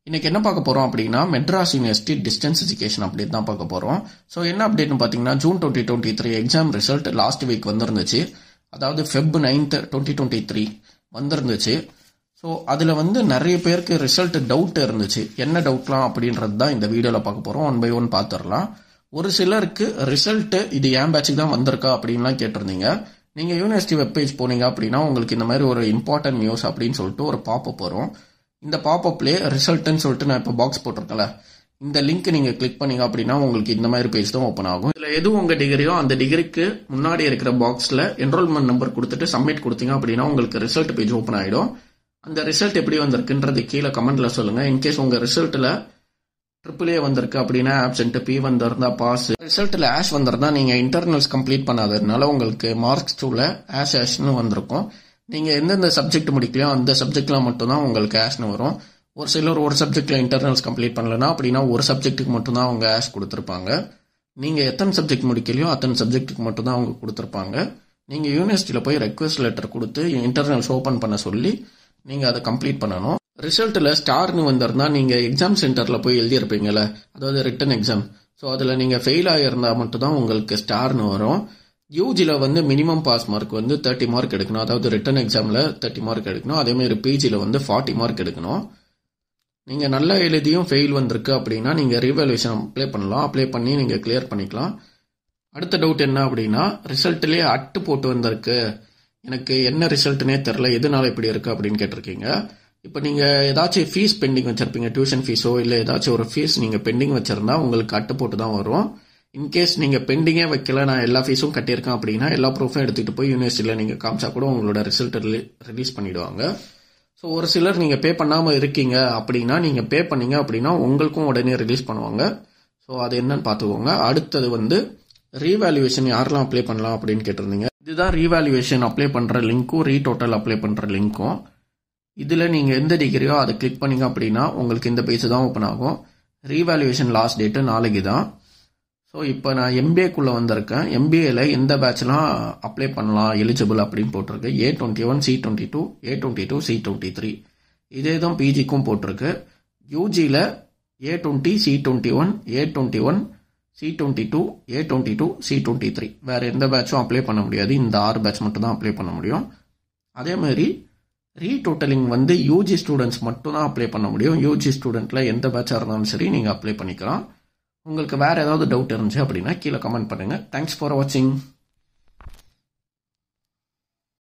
இன்னைக்கு என்ன பார்க்க போறோம் அப்படின்னா Madras university distance education update தான் பார்க்க போறோம் ஸோ என்ன அப்டேட்னு பார்த்தீங்கன்னா June twenty twenty three exam result last week வந்திருந்துச்சு அதாவது Feb ninth twenty twenty three வந்திருந்துச்சு ஸோ அதில் வந்து நிறைய பேருக்கு ரிசல்ட் டவுட் இருந்துச்சு என்ன டவுட்லாம் அப்படின்றது தான் இந்த வீடியோவில் பார்க்க போகிறோம் ஒன் பை ஒன் பார்த்துடலாம் ஒரு சிலருக்கு ரிசல்ட் இது ஏன் பேட்சுக்கு தான் வந்திருக்கா அப்படின்லாம் கேட்டிருந்தீங்க நீங்கள் யூனிவர்சிட்டி வெப்பேஜ் போனீங்க அப்படின்னா உங்களுக்கு இந்த மாதிரி ஒரு இம்பார்ட்டன்ட் நியூஸ் அப்படின்னு சொல்லிட்டு ஒரு பாப்பப் வரும் இந்த பாப்பப்லேயே ரிசல்ட்னு சொல்லிட்டு நான் இப்போ பாக்ஸ் போட்டிருக்கல இந்த லிங்க் நீங்கள் கிளிக் பண்ணீங்க அப்படின்னா உங்களுக்கு இந்த மாதிரி பேஜ் தான் ஓப்பன் ஆகும் இதில் எது உங்கள் டிகிரியோ அந்த டிகிரிக்கு முன்னாடி இருக்கிற பாக்ஸில் என்ரோல்மெண்ட் நம்பர் கொடுத்துட்டு சப்மிட் கொடுத்தீங்க அப்படின்னா உங்களுக்கு ரிசல்ட் பேஜ் ஓப்பன் ஆகிடும் அந்த ரிசல்ட் எப்படி வந்திருக்குன்றது கீழே கமெண்ட்ல சொல்லுங்க இன்கேஸ் உங்க ரிசல்ட்ல ட்ரிபிள் ஏ வந்திருக்கு அப்படின்னா ஆப்சென்ட் பி வந்திருந்தா பாஸ் ரிசல்ட்ல ஆஷ் வந்திருந்தா நீங்க இன்டர்னல்ஸ் கம்ப்ளீட் பண்ணாததுனால உங்களுக்கு மார்க்ஸ் டூல ஆஷ் ஆஷ்னு வந்திருக்கும் நீங்க எந்தெந்த சப்ஜெக்ட் முடிக்கலையோ அந்த சப்ஜெக்ட்ல மட்டும்தான் உங்களுக்கு ஆஷ்னு வரும் ஒரு சிலர் ஒரு சப்ஜெக்ட்ல இன்டர்னல்ஸ் கம்ப்ளீட் பண்ணலன்னா அப்படின்னா ஒரு சப்ஜெக்ட்டுக்கு மட்டும்தான் அவங்க ஆஷ் கொடுத்துருப்பாங்க நீங்க எத்தனை சப்ஜெக்ட் முடிக்கலையோ அத்தனை சப்ஜெக்ட்டுக்கு மட்டும்தான் அவங்க கொடுத்துருப்பாங்க நீங்க யூனிவர்சிட்டியில போய் ரெக்வஸ்ட் லெட்டர் கொடுத்து இன்டர்னல்ஸ் ஓபன் பண்ண சொல்லி நீங்கள் அதை கம்ப்ளீட் பண்ணணும் ரிசல்ட்டில் ஸ்டார்னு வந்திருந்தா நீங்கள் எக்ஸாம் சென்டரில் போய் எழுதியிருப்பீங்கல்ல அதாவது ரிட்டன் எக்ஸாம் ஸோ அதில் நீங்கள் ஃபெயில் ஆகியிருந்தால் மட்டும்தான் உங்களுக்கு ஸ்டார்னு வரும் யூஜியில் வந்து மினிமம் பாஸ் மார்க் வந்து தேர்ட்டி மார்க் எடுக்கணும் அதாவது ரிட்டன் எக்ஸாமில் தேர்ட்டி மார்க் எடுக்கணும் அதேமாதிரி பிஜியில் வந்து ஃபார்ட்டி மார்க் எடுக்கணும் நீங்கள் நல்லா எழுதியும் ஃபெயில் வந்திருக்கு அப்படின்னா நீங்கள் ரீவேல்யூஷன் அப்ளை பண்ணலாம் அப்ளை பண்ணி நீங்கள் கிளியர் பண்ணிக்கலாம் அடுத்த டவுட் என்ன அப்படின்னா ரிசல்ட்லேயே அட்டு போட்டு வந்திருக்கு எனக்கு என்ன ரிசல்ட்னே தெரில எதனால இப்படி இருக்கு அப்படின்னு கேட்டிருக்கீங்க இப்போ நீங்கள் ஏதாச்சும் ஃபீஸ் பெண்டிங் வச்சிருப்பீங்க டியூஷன் ஃபீஸோ இல்லை ஏதாச்சும் ஒரு ஃபீஸ் நீங்கள் பெண்டிங் வச்சிருந்தா உங்களுக்கு அட்டு போட்டு தான் வரும் இன்கேஸ் நீங்கள் பெண்டிங்கே வைக்கல நான் எல்லா ஃபீஸும் கட்டியிருக்கேன் அப்படின்னா எல்லா ப்ரூஃபும் எடுத்துகிட்டு போய் யூனிவர்சிட்டியில் நீங்கள் காமிச்சா கூட உங்களோட ரிசல்ட் ரிலீஸ் பண்ணிடுவாங்க ஸோ ஒரு சிலர் நீங்கள் பே பண்ணாமல் இருக்கீங்க அப்படின்னா நீங்கள் பே பண்ணீங்க அப்படின்னா உங்களுக்கும் உடனே ரிலீஸ் பண்ணுவாங்க ஸோ அது என்னன்னு பார்த்துக்கோங்க அடுத்தது வந்து ரீவேல்யூவேஷன் யாரெல்லாம் அப்ளை பண்ணலாம் அப்படின்னு கேட்டிருந்தீங்க இதுதான் ரீவேல்யூவேஷன் அப்ளை பண்ணுற லிங்க்கும் ரீடோட்டல் அப்ளை பண்ணுற லிங்க்கும் இதில் நீங்கள் எந்த டிகிரியோ அதை கிளிக் பண்ணீங்க அப்படின்னா உங்களுக்கு இந்த பேஜ் தான் ஓப்பன் ஆகும் ரீவேல்யூவேஷன் லாஸ்ட் டேட்டு நாளைக்கு தான் ஸோ இப்போ நான் எம்பிஏக்குள்ளே வந்திருக்கேன் எம்பிஏல எந்த பேட்ச்லாம் அப்ளை பண்ணலாம் எலிஜிபிள் அப்படின்னு போட்டிருக்கு A twenty one C twenty two A twenty two C twenty three இதே தான் பிஜிக்கும் போட்டிருக்கு யூஜியில் A twenty C twenty one A twenty one C twenty two A twenty two C twenty three வேறு எந்த பேட்சும் அப்ளை பண்ண முடியாது இந்த ஆறு பேட்ச் மட்டும் தான் அப்ளை பண்ண முடியும் அதே மாதிரி ரீடோட்டலிங் வந்து யூஜி ஸ்டூடெண்ட்ஸ் மட்டும் தான் அப்ளை பண்ண முடியும் யூஜி ஸ்டூடெண்ட்டில் எந்த பேட்சாக இருந்தாலும் சரி நீங்கள் அப்ளை பண்ணிக்கலாம் உங்களுக்கு வேறு ஏதாவது டவுட் இருந்துச்சு அப்படின்னா கீழே கமெண்ட் பண்ணுங்கள் தேங்க்ஸ் ஃபார் வாட்சிங்